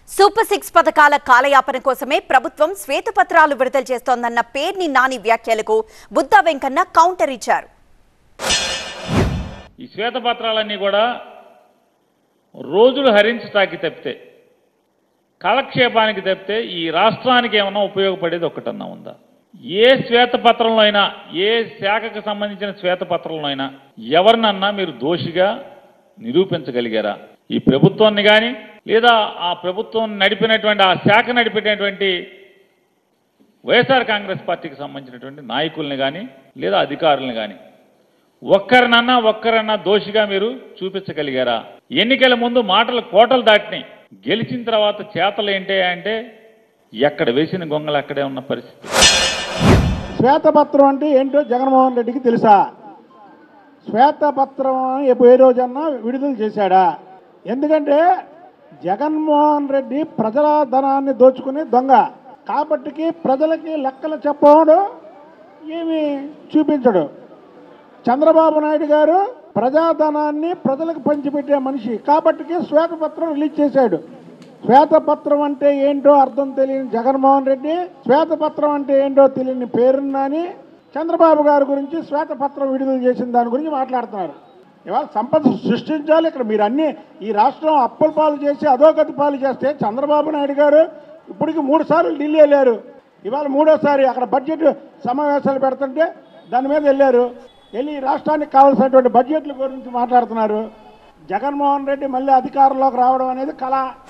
super six పథకాల కాలయాపన కోసమే ప్రభుత్వం శ్వేతపత్రాలు విడుదల చేస్తోందన్న పేర్ని నాని వ్యాఖ్యలకు బుద్ధా వెంకన్న కౌంటర్ ఇచ్చారు ఈ శ్వేతపత్రాలన్నీ కూడా రోజులు హరించటానికి తప్పితే కాలక్షేపానికి తప్పితే ఈ రాష్ట్రానికి ఏమైనా ఉపయోగపడేది ఒకటన్నా ఉందా ఏ శ్వేతపత్రంలో అయినా ఏ శాఖకు సంబంధించిన శ్వేతపత్రంలో అయినా ఎవరినన్నా మీరు దోషిగా నిరూపించగలిగారా ఈ ప్రభుత్వాన్ని కానీ లేదా ఆ ప్రభుత్వం నడిపినటువంటి ఆ శాఖ నడిపినటువంటి వైఎస్ఆర్ కాంగ్రెస్ పార్టీకి సంబంధించినటువంటి నాయకుల్ని కానీ లేదా అధికారులను కానీ ఒక్కరినన్నా ఒక్కరన్నా దోషిగా మీరు చూపించగలిగారా ఎన్నికల ముందు మాటలు కోటలు దాటినాయి గెలిచిన తర్వాత చేతలు ఏంటి అంటే ఎక్కడ వేసిన గొంగలు అక్కడే ఉన్న పరిస్థితి శ్వేతపత్రం అంటే ఏంటో జగన్మోహన్ రెడ్డికి తెలుసా శ్వేతపత్రం అని ఏ రోజన్నా విడుదల చేశాడా ఎందుకంటే జగన్మోహన్ రెడ్డి ప్రజల ధనాన్ని దోచుకుని దొంగ కాబట్టికి ప్రజలకి లెక్కలు చెప్పడం ఏమి చూపించడు చంద్రబాబు నాయుడు గారు ప్రజాధనాన్ని ప్రజలకు పంచిపెట్టే మనిషి కాబట్టికి శ్వేతపత్రం రిలీజ్ చేశాడు శ్వేతపత్రం అంటే ఏంటో అర్థం తెలియని జగన్మోహన్ రెడ్డి శ్వేతపత్రం అంటే ఏంటో తెలియని పేరున్నాని చంద్రబాబు గారి గురించి శ్వేతపత్రం విడుదల చేసిన దాని గురించి మాట్లాడుతున్నారు ఇవాళ సంపద సృష్టించాలి ఇక్కడ మీరు అన్ని ఈ రాష్ట్రం అప్పుల పాలు చేసి అధోగతి పాలు చేస్తే చంద్రబాబు నాయుడు గారు ఇప్పటికి మూడు సార్లు ఢిల్లీ వెళ్ళారు ఇవాళ మూడోసారి అక్కడ బడ్జెట్ సమావేశాలు పెడుతుంటే దాని మీద వెళ్ళారు వెళ్ళి ఈ రాష్ట్రానికి కావాల్సినటువంటి బడ్జెట్ల గురించి మాట్లాడుతున్నారు జగన్మోహన్ రెడ్డి మళ్ళీ అధికారంలోకి రావడం అనేది కళ